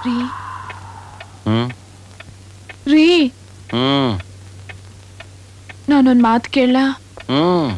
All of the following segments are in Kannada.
ರೀ ಹ್ಮ್ ರೀ ಹ್ಮ್ ನಾನೊಂದ್ ಮಾತು ಕೇಳ ಹ್ಮ್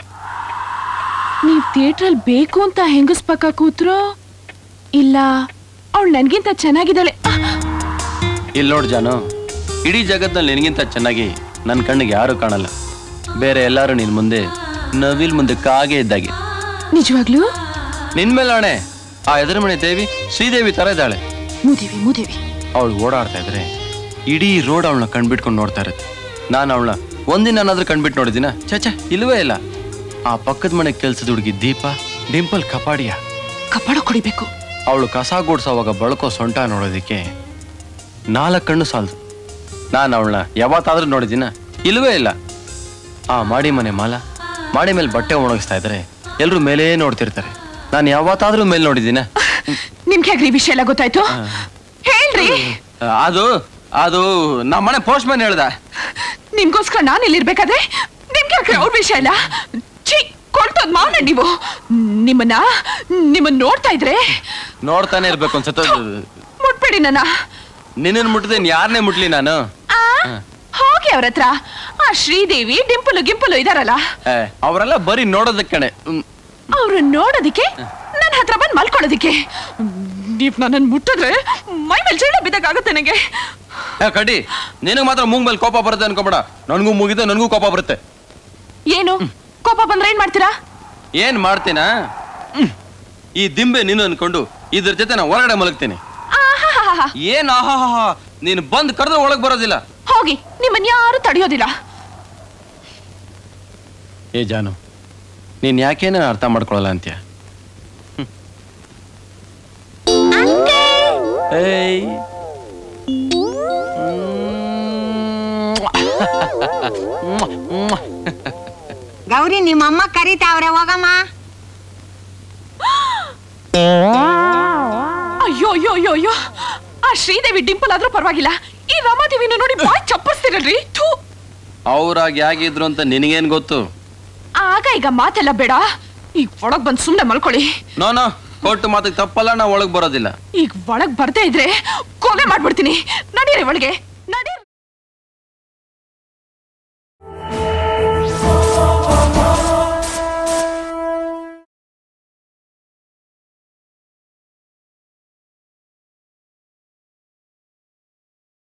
ನೀವ್ ಥಿಯೇಟ್ರಲ್ಲಿ ಬೇಕು ಅಂತ ಹೆಂಗಸ್ಪಕ್ಕ ಕೂತ್ರೋ ಇಲ್ಲ ಅವಳು ನನ್ಗಿಂತ ಚೆನ್ನಾಗಿದ್ದಾಳೆ ಇಲ್ಲಿ ನೋಡು ಜಾನು ಇಡೀ ಜಗತ್ನಲ್ಲಿ ನಿನಗಿಂತ ಚೆನ್ನಾಗಿ ನನ್ನ ಕಣ್ಣಿಗೆ ಯಾರು ಕಾಣಲ್ಲ ಬೇರೆ ಎಲ್ಲರೂ ನಿನ್ ಮುಂದೆ ನವಿಲ್ ಮುಂದೆ ಕಾಗೆ ಇದ್ದಾಗೆ ನಿಜವಾಗ್ಲೂ ನಿನ್ ಮೇಲೆ ಆಣೆ ಆ ಎದುರು ಮನೆ ದೇವಿ ಶ್ರೀದೇವಿ ತರ ಇದ್ದಾಳೆ ಮುದಿವಿ ಮುದಿವಿ ಅವಳು ಓಡಾಡ್ತಾ ಇದ್ರೆ ಇಡೀ ರೋಡ್ ಅವಳನ್ನ ಕಣ್ಬಿಟ್ಕೊಂಡು ನೋಡ್ತಾ ಇರುತ್ತೆ ನಾನು ಅವಳನ್ನ ಒಂದಿನಾದ್ರೂ ಕಣ್ಬಿಟ್ಟು ನೋಡಿದಿನ ಚಚ ಇಲ್ವೇ ಇಲ್ಲ ಆ ಪಕ್ಕದ ಮನೆ ಕೆಲ್ಸದ ಹುಡುಗಿ ದೀಪ ಡಿಂಪಲ್ ಕಪಾಡಿಯ ಕಪಾಳ ಕುಡಿಬೇಕು ಅವಳು ಕಸ ಗುಡ್ಸೋವಾಗ ಬಳಕೋ ಸೊಂಟ ನೋಡೋದಕ್ಕೆ ನಾಲ್ಕು ಕಣ್ಣು ಸಾಲದು ನಾನು ಅವಳನ್ನ ಯಾವತ್ತಾದ್ರೂ ನೋಡಿದಿನ ಇಲ್ವೇ ಇಲ್ಲ ಆ ಮಾಡಿ ಮನೆ ಮಾಲ ಮಾಡಿ ಮೇಲೆ ಬಟ್ಟೆ ಒಣಗಿಸ್ತಾ ಇದ್ರೆ ಎಲ್ರು ಮೇಲೇ ನೋಡ್ತಿರ್ತಾರೆ ನಾನು ಯಾವತ್ತಾದ್ರೂ ಮೇಲೆ ನೋಡಿದ್ದೀನ ನಿಮ್ಗೆ ಹೇಗ್ರಿ ವಿಷಯ ಎಲ್ಲ ಗೊತ್ತಾಯ್ತು ಹೇಳ್ರಿ ಅದು ಅದು ನಮ್ಮ ಮನೆ ಪೋಸ್ಟ್ ಮ್ಯಾನ್ ಹೇಳ್ದ ನಿಮ್ಗೋಸ್ಕರ ನಾನು ಇಲ್ಲಿರ್ಬೇಕಾದ್ರೆ ನಿಮ್ಗೆ ಯಾಕ್ರಿ ಅವ್ರ ವಿಷಯ ಇಲ್ಲ ಛೀ ಕೊಳ್ತೋದ್ ಮಾವನ ನೀವು ನಿಮ್ಮನ್ನ ನಿಮ್ಮನ್ನ ನೋಡ್ತಾ ಇದ್ರೆ ನೋಡ್ತಾನೆ ಇರ್ಬೇಕು ಅನ್ಸತ್ತ ಮುಟ್ಬೇಡಿ ನನ್ನ ನಿನ್ನನ್ ಮುಟ್ಟದೆ ಯಾರನ್ನೇ ಮುಟ್ಲಿ ನಾನು ಆ, ಹೋಗಿ ಅವ್ರ ಹತ್ರ ಆ ಶ್ರೀದೇವಿ ಡಿಂಪಲು ಗಿಂಪಲು ಇದಾರಲ್ಲ ಏ, ಅವರೆಲ್ಲ ಬರೀ ನೋಡೋದಕ್ಕೆ ಕಣೆ ಹ್ಮ್. ಅವ್ರು ನೋಡೋದಿಕ್ಕೆ ನನ್ನ ಹತ್ರ ಬಂದು ಮಲ್ಕೊಳ್ಳೋದಿಕ್ಕೆ ನೀವ್ ನನ್ನನ್ನು ಮುಟ್ಟಿದ್ರೆ ಮೈ ಮೇಲೆ ಚೇಳ ಬಿದ್ದಾಗುತ್ತೆ ನನಗೆ ಏ, ಕಡಿ ನಿನಗೆ ಮಾತ್ರ ಮೂಗ್ ಮೇಲೆ ಕೋಪ ಬರುತ್ತೆ ಅನ್ಕೊಬೇಡ ನನಗೂ ಮುಗಿದ ನನಗೂ ಕೋಪ ಬರುತ್ತೆ ಏನು ಕೋಪ ಬಂದ್ರೆ ಏನ್ ಮಾಡ್ತೀರಾ ಏನ್ ಮಾಡ್ತೀನ ಹ್ಮ್. ಈ ದಿಂಬೆ ನೀನು ಅನ್ಕೊಂಡು ಇದ್ರ ಜೊತೆ ನಾ ಹೊರಗಡೆ ಮಲಗ್ತೀನಿ ಆಹಾಹಾಹಾ. ಏನ್ ಆಹಾ ನೀನು ಬಂದ್ ಕರೆದ್ರೆ ಒಳಗ್ ಬರೋದಿಲ್ಲ ಹೋಗಿ ನಿಮ್ಮನ್ನ ಯಾರು ತಡೆಯೋದಿಲ್ಲ ಏ ಜಾನು ನೀನ್ ಯಾಕೆ ನಾನು ಅರ್ಥ ಮಾಡ್ಕೊಳಲ್ಲ ಅಂತ್ಯ ಏಯ್ ಗೌರಿ ನಿಮ್ಮಮ್ಮ ಕರೀತಾವ್ರೆ ಹೋಗಮ್ಮ ಅಯ್ಯೋ ಅಯ್ಯೋ ಅಯ್ಯೋ ಅಯ್ಯೋ ಆ ಶ್ರೀದೇವಿ ಡಿಂಪಲ್ ಆದ್ರೂ ಪರವಾಗಿಲ್ಲ ಈ ರಮಾದೇವಿನ ನೋಡಿ ಬಾಯ್ ಚಪ್ಪಿಸ್ತಿರಲ್ರಿ ಥೂ ಅವ್ರಾಗ ಯಾಗಿದ್ರು ಅಂತ ನಿನಗೇನ್ ಗೊತ್ತು ಆಗ ಈಗ ಮಾತೆಲ್ಲ ಬೇಡ ಈಗ ಒಳಗ್ ಬಂದ್ ಸುಮ್ನೆ ಮಲ್ಕೊಳ್ಳಿ ನೋ ನೋ ಕೊಟ್ಟು ಮಾತಿಗೆ ತಪ್ಪಲ್ಲ ನಾ ಒಳಗ್ ಬರೋದಿಲ್ಲ ಈಗ ಒಳಗ್ ಬರ್ದೇ ಇದ್ರೆ ಕೊಲೆ ಮಾಡ್ಬಿಡ್ತೀನಿ ನಡೀರಿ ಒಳಗೆ